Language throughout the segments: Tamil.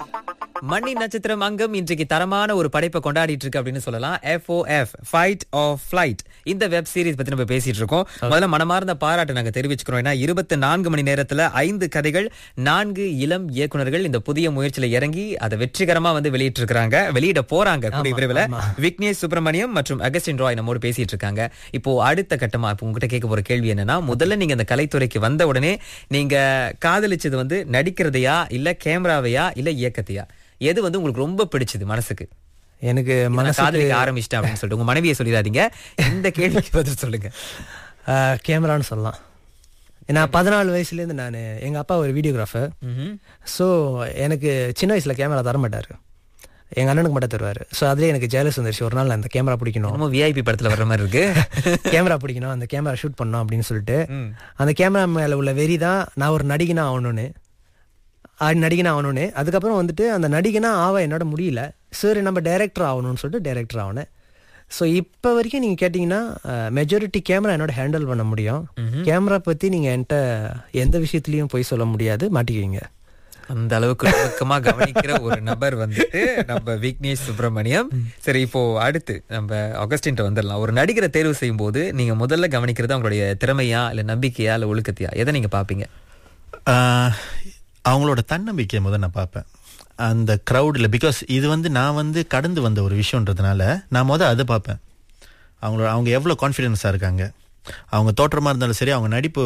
மண்ணி நட்சத்திரம் அங்கம் இன்றைக்கு தரமான ஒரு படைப்பை கொண்டாடிட்டு இருக்கு அப்படின்னு சொல்லலாம் எஃப்ஓஎஃப் ஃபைட் ஆஃப் ஃபிளைட் இந்த வெப் சீரிஸ் பத்தி நம்ம பேசிட்டு இருக்கோம் முதல்ல மனமார்ந்த பாராட்டு நாங்க தெரிவிச்சுக்கிறோம் ஏன்னா இருபத்தி நான்கு மணி நேரத்துல ஐந்து கதைகள் நான்கு இளம் இயக்குனர்கள் இந்த புதிய முயற்சியில இறங்கி அதை வெற்றிகரமா வந்து வெளியிட்டு இருக்காங்க வெளியிட போறாங்க கூடிய விரைவில் விக்னேஷ் சுப்பிரமணியம் மற்றும் அகஸ்டின் ராய் நம்மோடு பேசிட்டு இருக்காங்க இப்போ அடுத்த கட்டமா இப்போ உங்ககிட்ட கேட்க போற கேள்வி என்னன்னா முதல்ல நீங்க இந்த கலைத்துறைக்கு வந்த உடனே நீங்க காதலிச்சது வந்து நடிக்கிறதையா இல்ல கேமராவையா இல்ல இயக்கத்தையா எது வந்து உங்களுக்கு ரொம்ப பிடிச்சது மனசுக்கு எனக்கு நான் மனசு காதலிக்க ஆரம்பிச்சிட்டேன் அப்படின்னு சொல்லிட்டு உங்க மனைவியை சொல்லிடாதீங்க இந்த கேள்விக்கு பதில் சொல்லுங்க கேமரான்னு சொல்லலாம் நான் பதினாலு வயசுலேருந்து நான் எங்கள் அப்பா ஒரு வீடியோகிராஃபர் ம்ஹும். ஸோ எனக்கு சின்ன வயசில் கேமரா தர மாட்டார் எங்கள் அண்ணனுக்கு மட்டும் தருவார் ஸோ அதுலேயே எனக்கு ஜெயலஸ் வந்துருச்சு ஒரு நாள் நான் அந்த கேமரா பிடிக்கணும் என்னமோ விஐபி படத்துல வர்ற மாதிரி இருக்கு கேமரா பிடிக்கணும் அந்த கேமரா ஷூட் பண்ணணும் அப்படின்னு சொல்லிட்டு ம். அந்த கேமரா மேலே உள்ள வெறி தான் நான் ஒரு நடிகனா ஆகணும்னு அது நடிகனா ஆகணும்னு அதுக்கப்புறம் வந்துட்டு அந்த நடிகனா ஆக என்னோட முடியல சரி நம்ம டைரக்டர் ஆகணும்னு சொல்லிட்டு டைரக்டர் ஆகினேன் ஸோ இப்போ வரைக்கும் நீங்கள் கேட்டிங்கன்னா மெஜாரிட்டி கேமரா என்னோட ஹேண்டில் பண்ண முடியும் கேமரா பற்றி நீங்கள் என்கிட்ட எந்த விஷயத்துலையும் போய் சொல்ல முடியாது மாட்டிக்குவீங்க அந்த அளவுக்கு நுணுக்கமா கவனிக்கிற ஒரு நபர் வந்துட்டு நம்ம விக்னேஷ் சுப்பிரமணியம் சரி இப்போ அடுத்து நம்ம அகஸ்டின்ட்ட வந்துடலாம் ஒரு நடிகரை தேர்வு செய்யும் போது நீங்க முதல்ல கவனிக்கிறது அவங்களுடைய திறமையா இல்ல நம்பிக்கையா இல்ல ஒழுக்கத்தையா எதை நீங்க பாப்பீங்க ஆஹ், அவங்களோட தன்னம்பிக்கையை முதல் நான் பார்ப்பேன் அந்த க்ரௌடில் பிகாஸ் இது வந்து நான் வந்து கடந்து வந்த ஒரு விஷயன்றதுனால நான் முதல் அதை பார்ப்பேன் அவங்களோட அவங்க எவ்வளோ கான்ஃபிடென்ஸாக இருக்காங்க அவங்க தோற்றமாக இருந்தாலும் சரி அவங்க நடிப்பு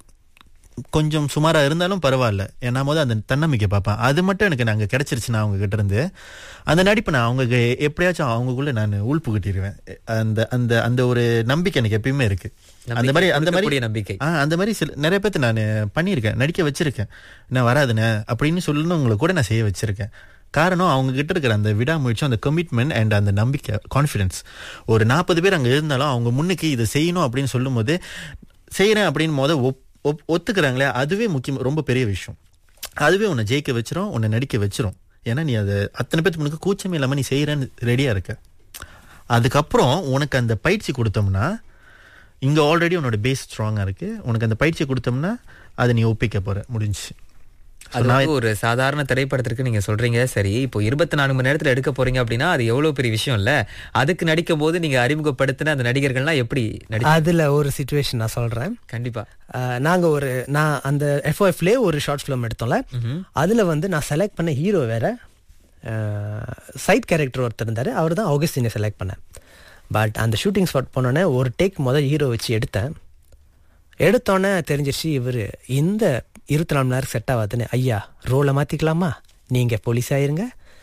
கொஞ்சம் சுமாராக இருந்தாலும் பரவாயில்ல ஏன்னா முதல் அந்த தன்னம்பிக்கை பார்ப்பேன் அது மட்டும் எனக்கு நாங்கள் கிடச்சிருச்சுன்னா அவங்க கிட்ட இருந்து அந்த நடிப்பை நான் அவங்க எப்படியாச்சும் அவங்கக்குள்ளே நான் உள்பு கட்டிடுவேன் அந்த அந்த அந்த ஒரு நம்பிக்கை எனக்கு எப்பயுமே இருக்கு அந்த மாதிரி அந்த மாதிரி கொடுக்கக்கூடிய நம்பிக்கை ஆ அந்த மாதிரி சில நிறைய பேர்த்து நான் பண்ணியிருக்கேன் நடிக்க வச்சிருக்கேன் நான் வராதுண்ணே அப்படின்னு சொல்லணுங்களை கூட நான் செய்ய வச்சிருக்கேன் காரணம் அவங்க கிட்ட இருக்கிற அந்த விடாமுயற்சி அந்த கமிட்மெண்ட் அண்ட் அந்த நம்பிக்கை கான்ஃபிடன்ஸ் ஒரு நாற்பது பேர் அங்கே இருந்தாலும் அவங்க முன்னுக்கு இதை செய்யணும் அப்படின்னு சொல்லும்போது செய்கிறேன் அப்படின்னு போது ஒப் ஒப் ஒத்துக்கிறாங்களே அதுவே முக்கியம் ரொம்ப பெரிய விஷயம் அதுவே உன்னை ஜெயிக்க வச்சிரும் உன்னை நடிக்க வச்சிரும் ஏன்னா நீ அதை அத்தனை பேர்த்து முன்னுக்கு கூச்சமே இல்லாமல் நீ செய்கிறேன்னு ரெடியாக இருக்க அதுக்கப்புறம் உனக்கு அந்த பயிற்சி கொடுத்தோம்னா இங்கே ஆல்ரெடி உன்னோட பேஸ் ஸ்ட்ராங்காக இருக்குது உனக்கு அந்த பயிற்சியை கொடுத்தோம்னா அதை நீ ஒப்பிக்க போகிற முடிஞ்சு அது வந்து ஒரு சாதாரண திரைப்படத்திற்கு நீங்க சொல்றீங்க சரி இப்போ இருபத்தி நான்கு மணி நேரத்துல எடுக்க போறீங்க அப்படின்னா அது எவ்வளவு பெரிய விஷயம் இல்ல அதுக்கு நடிக்கும் போது நீங்க அறிமுகப்படுத்தின அந்த நடிகர்கள்லாம் எப்படி நடி அதில் ஒரு சுச்சுவேஷன் நான் சொல்கிறேன் கண்டிப்பா நாங்கள் ஒரு நான் அந்த எஃப்ஓஎஃப்லேயே ஒரு ஷார்ட் ஃபிலிம் எடுத்தோம்ல அதில் வந்து நான் செலக்ட் பண்ண ஹீரோ வேற சைட் கேரக்டர் ஒருத்தர் இருந்தார் அவர் தான் ஆகஸ்டினை செலக்ட் பண்ணேன் பட் அந்த ஷூட்டிங் ஸ்பாட் போனோடனே ஒரு டேக் முதல் ஹீரோ வச்சு எடுத்தேன் எடுத்தோன்னே தெரிஞ்சிருச்சு இவர் இந்த இருபத்தி நாலு மணி நேரம் செட் ஆகாதுன்னு ஐயா ரோலை மாற்றிக்கலாமா நீங்கள் போலீஸ் ஆயிருங்க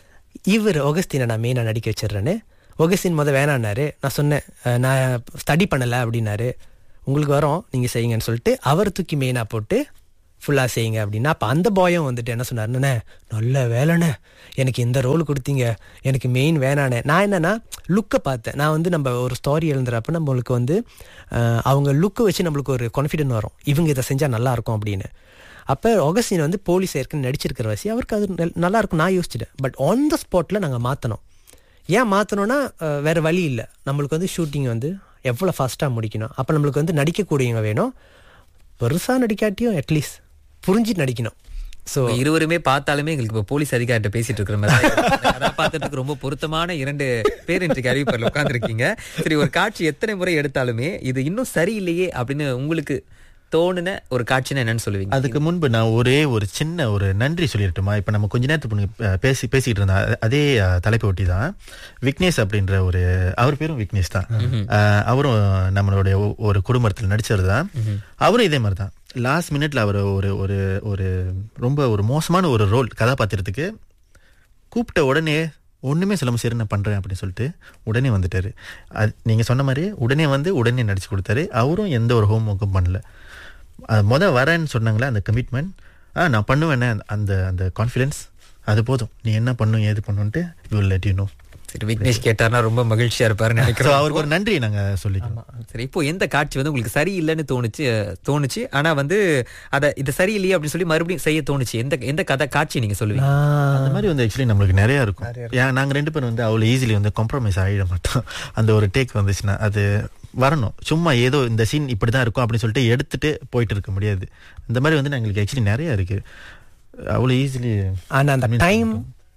இவர் ஒகஸ்டினை நான் மெயினாக நடிக்க வச்சிடுறேன்னு ஒகஸ்டின் முத வேணான்னாரு நான் சொன்னேன் அஹ், நான் ஸ்டடி பண்ணலை அப்படின்னாரு உங்களுக்கு வரோம் நீங்கள் செய்யுங்கன்னு சொல்லிட்டு அவர் தூக்கி மெயினாக போட்டு ஃபுல்லாக செய்யுங்க அப்படின்னா அப்போ அந்த பாயம் வந்துட்டு என்ன சொன்னாருண்ணே நல்ல வேலைண்ணே எனக்கு இந்த ரோல் கொடுத்தீங்க எனக்கு மெயின் வேணானே நான் என்னன்னா லுக்கை பார்த்தேன் நான் வந்து நம்ம ஒரு ஸ்டோரி எழுதுறப்ப நம்மளுக்கு வந்து அஹ், அவங்க லுக்கை வச்சு நம்மளுக்கு ஒரு கான்ஃபிடென்ட் வரும் இவங்க இதை செஞ்சால் நல்லா இருக்கும் அப்படின்னு அப்போ ஒகஸ்டின் வந்து போலீஸ் ஏற்கனவே நடிச்சிருக்கிற வசி அவருக்கு அது நல்- நல்லா இருக்கும் நான் யோசிச்சிட்டேன் பட் ஆன் த ஸ்பாட்டில் நாங்கள் மாற்றினோம் ஏன் மாற்றணும்னா வேறு வழி இல்லை நம்மளுக்கு வந்து ஷூட்டிங் வந்து எவ்வளோ ஃபாஸ்ட்டாக முடிக்கணும் அப்போ நம்மளுக்கு வந்து நடிக்கக்கூடியவங்க வேணும் பெருசாக நடிக்காட்டியும் அட்லீஸ்ட் புரிஞ்சு நடிக்கணும் ஸோ இப்ப இருவருமே பார்த்தாலுமே எங்களுக்கு இப்ப போலீஸ் அதிகாரிட்ட பேசிட்டு இருக்கிற மாதிரி தான் இருக்கு. இந்த கதாபாத்திரத்துக்கு ரொம்ப பொருத்தமான இரண்டு பேர் இன்றைக்கு அறிவிப்பரில் உட்கார்ந்துருக்கீங்க சரி ஒரு காட்சி எத்தனை முறை எடுத்தாலுமே இது இன்னும் சரியில்லையே அப்படின்னு உங்களுக்கு தோணுன ஒரு காட்சின்னா என்னன்னு சொல்லுவீங்க அதுக்கு முன்பு நான் ஒரே ஒரு சின்ன ஒரு நன்றி சொல்லிடட்டுமா இப்போ நம்ம கொஞ்ச நேரத்துக்கு முன்னாடி, அஹ், பேசி பேசிக்கிட்டு இருந்தோம் அ- அதே அஹ், தலைப்பை ஒட்டி தான் விக்னேஷ் அப்படின்ற ஒரு அவர் பேரும் விக்னேஷ் தான் அஹ், அவரும் நம்மளுடைய ஒ- ஒரு குடும்பத்தில் நடிச்சவர் தான் அவரும் இதே மாதிரி தான் லாஸ்ட் மினிட்ல அவர் ஒரு ஒரு ஒரு ரொம்ப ஒரு மோசமான ஒரு ரோல் கதாபாத்திரத்துக்கு கூப்பிட்ட உடனே ஒண்ணுமே சொல்லாம சரி நான் பண்றேன் அப்படின்னு சொல்லிட்டு உடனே வந்துட்டாரு அது நீங்க சொன்ன மாதிரி உடனே வந்து உடனே நடிச்சு கொடுத்தாரு அவரும் எந்த ஒரு ஹோம் ஒர்க்கும் பண்ணல அது முத வரேன்னு சொன்னாங்களே அந்த கமிட்மெண்ட் ஆ நான் பண்ணுவேனே அந்த அந்த கான்ஃபிடென்ஸ் அது போதும் நீ என்ன பண்ணும் ஏது பண்ணுன்ட்டு வில் லெட் யூ நோ சரி விக்னேஷ் கேட்டார்னா ரொம்ப மகிழ்ச்சியா இருப்பாருன்னு ஸோ நினைக்கிறேன் அவருக்கு ஒரு நன்றி நாங்க சொல்லிக்கிறோம் சரி இப்போ எந்த காட்சி வந்து உங்களுக்கு சரியில்லைன்னு தோணுச்சு அஹ், தோணுச்சு ஆனா வந்து அத இது சரியில்லையே அப்படின்னு சொல்லி மறுபடியும் செய்ய தோணுச்சு எந்த எந்த கதை காட்சி நீங்க சொல்லுவீங்க நான் அந்த மாதிரி வந்து ஆக்சுவலி நம்மளுக்கு நிறைய இருக்கும் ஏன் நாங்க ரெண்டு பேரும் வந்து அவ்வளோ ஈஸிலி வந்து காம்ப்ரமைஸ் ஆகிட மாட்டோம் அந்த ஒரு டேக் வந்துச்சுன்னா அது வரணும் சும்மா ஏதோ இந்த சீன் இப்படி தான் இருக்கும் அப்படின்னு சொல்லிட்டு எடுத்துட்டு போயிட்டு இருக்க முடியாது இந்த மாதிரி வந்து எங்களுக்கு ஆக்சுவலி நிறைய இருக்கு அவ்வளோ ஈஸிலி ஆனால் அந்த டைம்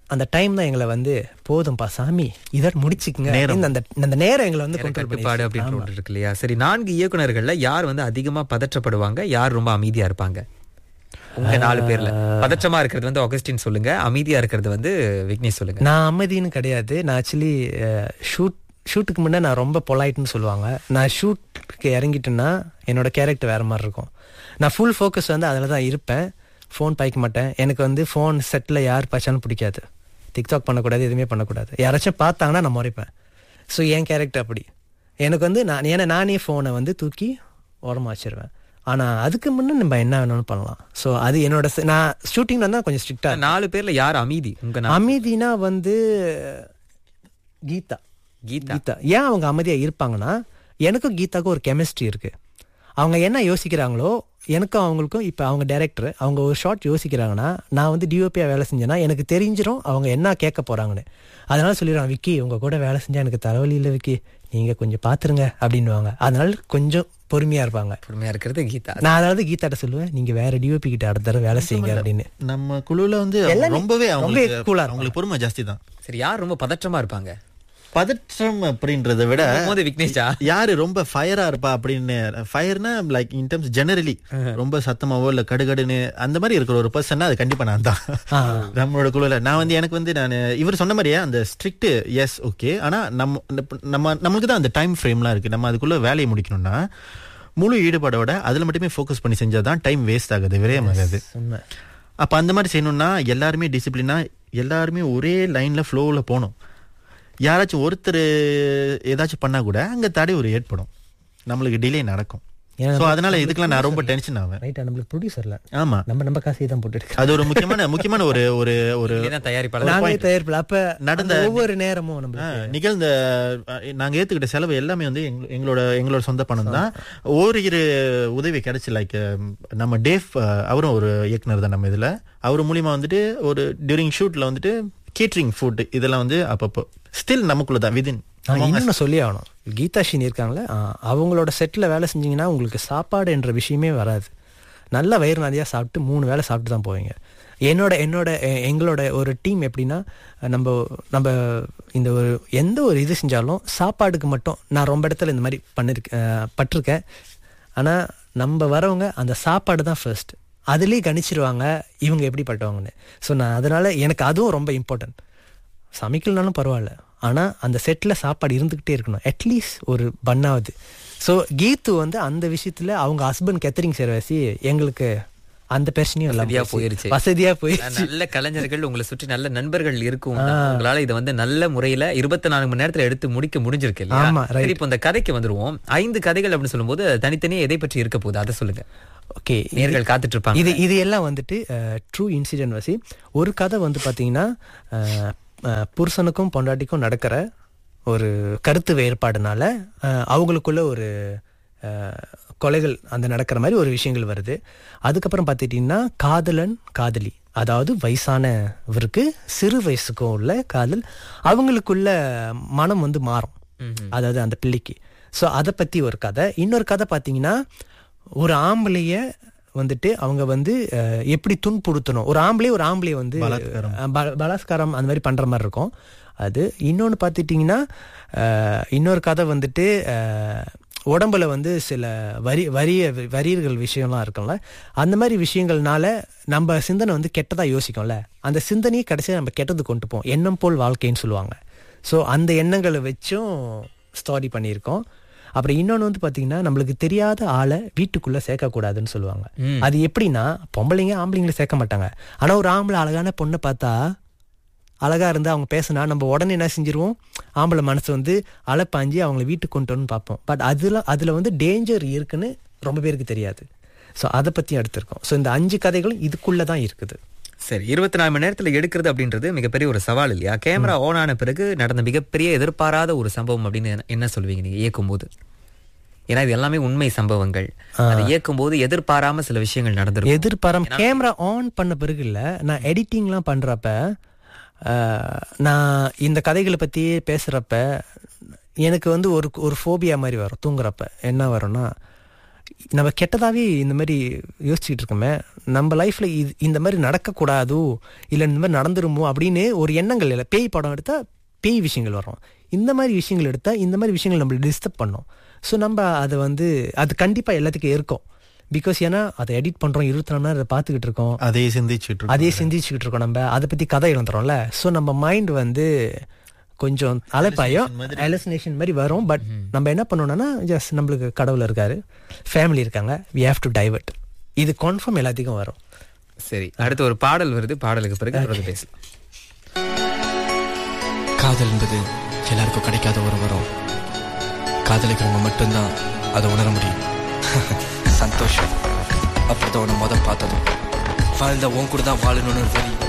அந்த டைம் தான் எங்களை வந்து போதும்பா சாமி இதோட முடிச்சுக்குங்க அப்படின்னு அந்த அந்த நேரம் எங்களை வந்து கண்ட்ரோல் கட்டுப்பாடு அப்படின்ற ஒன்று இருக்கு இல்லையா சரி நான்கு இயக்குனர்கள்ல யார் வந்து அதிகமா பதற்றப்படுவாங்க யார் ரொம்ப அமைதியா இருப்பாங்க உங்க நாலு பேர்ல பதற்றமா இருக்கிறது வந்து ஆகஸ்டின் சொல்லுங்க அமைதியா இருக்கிறது வந்து விக்னேஷ் சொல்லுங்க நான் அமைதின்னு கிடையாது நான் ஆக்சுவலி ஷூட் ஷூட்டுக்கு முன்னே நான் ரொம்ப பொலைட்னு சொல்லுவாங்க நான் ஷூட்டுக்கு இறங்கிட்டேன்னா என்னோட கேரக்டர் வேற மாதிரி இருக்கும் நான் ஃபுல் ஃபோக்கஸ் வந்து அதில் தான் இருப்பேன் ஃபோன் பாய்க்க மாட்டேன் எனக்கு வந்து ஃபோன் செட்டில் யார் பாய்ச்சாலும் பிடிக்காது டிக்டாக் பண்ணக்கூடாது எதுவுமே பண்ணக்கூடாது யாராச்சும் பார்த்தாங்கன்னா நான் முறைப்பேன் ஸோ என் கேரக்டர் அப்படி எனக்கு வந்து நான் ஏன்னா நானே ஃபோனை வந்து தூக்கி ஓரமாக வச்சிருவேன் ஆனால் அதுக்கு முன்னே நம்ம என்ன வேணாலும் பண்ணலாம் ஸோ அது என்னோட se- நான் ஷூட்டிங் வந்தால் கொஞ்சம் ஸ்ட்ரிக்டாக நாலு பேர்ல யார் அமைதி உங்க நா- அமைதினா வந்து கீதா கீதா கீதா ஏன் அவங்க அமைதியா இருப்பாங்கன்னா எனக்கும் கீதாக்கும் ஒரு கெமிஸ்ட்ரி இருக்கு அவங்க என்ன யோசிக்கிறாங்களோ எனக்கும் அவங்களுக்கும் இப்போ அவங்க டைரக்டர் அவங்க ஒரு ஷார்ட் யோசிக்கிறாங்கன்னா நான் வந்து டிஓபியாக வேலை செஞ்சேன்னா எனக்கு தெரிஞ்சிரும் அவங்க என்ன கேட்க போறாங்கன்னு அதனால சொல்லிடுவாங்க விக்கி உங்க கூட வேலை செஞ்சா எனக்கு தலைவலி இல்லை விக்கி நீங்க கொஞ்சம் பாத்துருங்க அப்படின்னுவாங்க அதனால கொஞ்சம் பொறுமையா இருப்பாங்க பொறுமையா இருக்கிறது கீதா நான் அதாவது கீதாட்ட சொல்லுவேன் நீங்க வேற டிஓபி கிட்ட அடுத்த தடவை வேலை செய்யுங்க அப்படின்னு நம்ம குழுல வந்து அவங்க எல்லாமே ரொம்பவே அவங்களுக்கு ரொம்பவே cool ஆ அவங்களுக்கு பொறுமை ஜாஸ்தி தான் சரி யார் ரொம்ப பதற்றமா இருப்பாங்க பதற்றம் அப்படின்றத விட போது விக்னேஷா யாரு ரொம்ப ஃபயரா இருப்பா அப்படின்னு ஃபயர்னா லைக் இன் டர்ம்ஸ் ஜெனரலி ரொம்ப சத்தமாவோ இல்ல கடுகடுன்னு அந்த மாதிரி இருக்கிற ஒரு பர்சன்னா அது கண்டிப்பா நான் தான் நம்மளோட குழுல நான் வந்து எனக்கு வந்து நான் இவர் சொன்ன மாதிரியே அந்த ஸ்ட்ரிக்ட் எஸ் ஓகே ஆனா நம்ம நம்ம நமக்கு தான் அந்த டைம் ஃப்ரேம்லாம் இருக்கு நம்ம அதுக்குள்ள வேலையை முடிக்கணும்னா முழு ஈடுபாடோட அதுல மட்டுமே ஃபோக்கஸ் பண்ணி செஞ்சாதான் டைம் வேஸ்ட் ஆகுது விரயமாகாது உண்மை அப்ப அந்த மாதிரி செய்யணும்னா எல்லாருமே டிசிப்ளினா எல்லாருமே ஒரே லைன்ல ஃப்ளோவில் போகணும் யாராச்சும் ஒருத்தர் ஏதாச்சும் பண்ணா கூட அங்க தடை ஒரு ஏற்படும் நம்மளுக்கு டிலே நடக்கும் ஏன்னா சோ அதனால இதுக்கெல்லாம் நான் ரொம்ப டென்ஷன் ஆவேன் ரைட்டா நம்மளுக்கு ப்ரொடியூசர்ல ஆமா நம்ம நம்ம காசையே தான் போட்டு எடுக்கிறோம் அது ஒரு முக்கியமான முக்கியமான ஒரு ஒரு ஒரு இல்லைன்னா தயாரிப்பாளர் நாங்களே தயாரிப்பில் அப்ப நடந்த- நடந்த ஒவ்வொரு நேரமும் நம்ம ஆ, நிகழ்ந்த அஹ், நாங்க ஏத்துக்கிட்ட செலவு எல்லாமே வந்து எங்க- எங்களோட எங்களோட சொந்த பணம் தான் ஓரிரு உதவி கிடைச்சு லைக் நம்ம டேவ் அஹ், அவரும் ஒரு இயக்குனர் தான் நம்ம இதுல அவர் மூலியமா வந்துட்டு ஒரு டியூரிங் ஷூட்ல வந்துட்டு கேட்டரிங் ஃபுட் இதெல்லாம் வந்து அப்பப்போ ஸ்டில் நமக்குள்ள தான் விதின் நான் இன்னொன்னு சொல்லி ஆகணும் கீதா ஷின் இருக்காங்களே ஆ, அவங்களோட செட்டில் வேலை செஞ்சீங்கன்னா உங்களுக்கு சாப்பாடு என்ற விஷயமே வராது நல்ல வயிறு நிறையா சாப்பிட்டு மூணு வேளை சாப்பிட்டு தான் போவீங்க என்னோட என்னோட எ- எங்களோட ஒரு டீம் எப்படின்னா நம்ம நம்ம இந்த ஒரு எந்த ஒரு இது செஞ்சாலும் சாப்பாடுக்கு மட்டும் நான் ரொம்ப இடத்துல இந்த மாதிரி பண்ணிருக்கேன் அஹ், பட்டிருக்கேன் ஆனால் நம்ம வரவங்க அந்த சாப்பாடு தான் ஃபர்ஸ்ட் அதுலேயே கணிச்சிருவாங்க இவங்க எப்படிப்பட்டவங்கன்னு ஸோ நான் அதனால எனக்கு அதுவும் ரொம்ப இம்பார்ட்டன்ட் சமைக்கலனாலும் பரவாயில்ல ஆனால் அந்த செட்டில் சாப்பாடு இருந்துக்கிட்டே இருக்கணும் அட்லீஸ்ட் ஒரு பண்ணாவது ஸோ கீத்து வந்து அந்த விஷயத்தில் அவங்க ஹஸ்பண்ட் கேத்தரிங் சேரவாசி எங்களுக்கு அந்த பிரச்சனையும் வசதியா இல்லாம போயிருச்சு. வசதியா போயிருச்சு நல்ல கலைஞர்கள் உங்களை சுற்றி நல்ல நண்பர்கள் இருக்கும் உங்களால இதை வந்து நல்ல முறையில இருபத்தி நான்கு மணி நேரத்துல எடுத்து முடிக்க முடிஞ்சிருக்கு இல்லையா ஆமா, right. சரி இப்போ இந்த கதைக்கு வந்துருவோம் ஐந்து கதைகள் அப்படின்னு சொல்லும்போது தனித்தனியே எதை பற்றி இருக்க போகுது அதை சொல்லுங்க ஓகே நேர்கள் காத்துட்டு இருப்பாங்க இது இது எல்லாம் வந்துட்டு ட்ரூ இன்சிடென்ட் வசி ஒரு கதை வந்து பார்த்தீங்கன்னா அஹ், அஹ், புருஷனுக்கும் பொண்டாட்டிக்கும் நடக்கிற ஒரு கருத்து வேறுபாடுனால அஹ், அவங்களுக்குள்ள ஒரு அஹ், கொலைகள் அந்த நடக்கிற மாதிரி ஒரு விஷயங்கள் வருது அதுக்கப்புறம் பார்த்துட்டிங்கன்னா காதலன் காதலி அதாவது வயசானவருக்கு சிறு வயசுக்கும் உள்ள காதல் அவங்களுக்குள்ள மனம் வந்து மாறும் அதாவது அந்த பிள்ளைக்கு ஸோ அதை பற்றி ஒரு கதை இன்னொரு கதை பார்த்தீங்கன்னா ஒரு ஆம்பளைய வந்துட்டு அவங்க வந்து அஹ், எப்படி துன்புறுத்தணும் ஒரு ஆம்பளை ஒரு ஆம்பளைய வந்து பலாத்காரம். அஹ், ப- பலாத்காரம் அந்த மாதிரி பண்ற மாதிரி இருக்கும் அது இன்னொன்று பார்த்துட்டிங்கன்னா அஹ், இன்னொரு கதை வந்துட்டு அஹ், உடம்புல வந்து சில வரி வரிய வரியர்கள் விஷயம்லாம் இருக்கும்ல அந்த மாதிரி விஷயங்கள்னால நம்ம சிந்தனை வந்து கெட்டதா யோசிக்கும்ல அந்த சிந்தனையை கடைசியாக நம்ம கெட்டது கொண்டு போவோம் எண்ணம் போல் வாழ்க்கைன்னு சொல்லுவாங்க ஸோ அந்த எண்ணங்களை வச்சும் ஸ்டோரி பண்ணியிருக்கோம் அப்புறம் இன்னொன்று வந்து பார்த்தீங்கன்னா நம்மளுக்கு தெரியாத ஆளை வீட்டுக்குள்ளே சேர்க்கக்கூடாதுன்னு சொல்லுவாங்க அது எப்படின்னா பொம்பளைங்க ஆம்பளைங்களை சேர்க்க மாட்டாங்க ஆனால் ஒரு ஆம்பளை அழகான பொண்ணை பார்த்தா அழகா இருந்தா அவங்க பேசினா நம்ம உடனே என்ன செஞ்சிருவோம் ஆம்பளை மனசு வந்து அலைப்பாஞ்சி அவங்கள வீட்டுக்கு கொண்டு வரணும்னு பார்ப்போம் பட் அதுல அதுல வந்து டேஞ்சர் இருக்குன்னு ரொம்ப பேருக்கு தெரியாது ஸோ அதை பத்தி எடுத்திருக்கோம் ஸோ இந்த அஞ்சு கதைகளும் இதுக்குள்ள தான் இருக்குது சரி இருபத்தி நாலு மணி நேரத்துல எடுக்கிறது அப்படின்றது மிகப்பெரிய ஒரு சவால் இல்லையா கேமரா ஆன் ஆன பிறகு நடந்த மிகப்பெரிய எதிர்பாராத ஒரு சம்பவம் அப்படின்னு என்ன- என்ன சொல்லுவீங்க நீங்க இயக்கும் போது ஏன்னா இது எல்லாமே உண்மை சம்பவங்கள் அதை இயக்கும் போது எதிர்பாராம சில விஷயங்கள் நடந்திருக்கும் எதிர்பாரம் கேமரா ஆன் பண்ண பிறகு இல்ல நான் எடிட்டிங்லாம் பண்றப்ப அஹ், நான் இந்த கதைகளை பத்தியே பேசுறப்ப எனக்கு வந்து ஒரு ஒரு ஃபோபியா மாதிரி வரும் தூங்குறப்ப என்ன வரும்னா நம்ம கெட்டதாவே இந்த மாதிரி யோசிச்சுட்டு இருக்கோமே நம்ம லைஃப்ல இது இந்த மாதிரி நடக்கக்கூடாதோ இல்லை இந்த மாதிரி நடந்துருமோ அப்படின்னு ஒரு எண்ணங்கள் இல்லை பேய் படம் எடுத்தா பேய் விஷயங்கள் வரும் இந்த மாதிரி விஷயங்கள் எடுத்தா இந்த மாதிரி விஷயங்கள் நம்மளை டிஸ்டர்ப் பண்ணும் ஸோ நம்ம அதை வந்து அது கண்டிப்பாக எல்லாத்துக்கும் இருக்கும் பிகாஸ் ஏன்னா அதை எடிட் பண்ணுறோம் இருபத்தி நாலு நேரம் அதை பார்த்துக்கிட்டு இருக்கோம் அதே சிந்திச்சுட்டு இருக்கோம். அதே சிந்திச்சுக்கிட்டு இருக்கோம் நம்ம அதை பற்றி கதை எழுந்துறோம்ல ஸோ நம்ம மைண்ட் வந்து கொஞ்சம் அலைப்பாயும் அலசினேஷன் மாதிரி வரும் பட் நம்ம என்ன பண்ணணும்னா ஜஸ்ட் நம்மளுக்கு கடவுள் இருக்காரு ஃபேமிலி இருக்காங்க வி ஹேவ் டு டைவர்ட் இது கன்ஃபார்ம் எல்லாத்துக்கும் வரும் சரி அடுத்து ஒரு பாடல் வருது பாடலுக்கு பிறகு தொடர்ந்து பேசலாம் காதல் என்பது எல்லாருக்கும் கிடைக்காத ஒரு வரம் காதலிக்கிறவங்க மட்டும்தான் அதை உணர முடியும் சந்தோஷம் அப்பதான் உன்னை முத பார்த்ததும் வாழ்ந்த உன் கூட தான் வாழணும்னு ஒரு வழி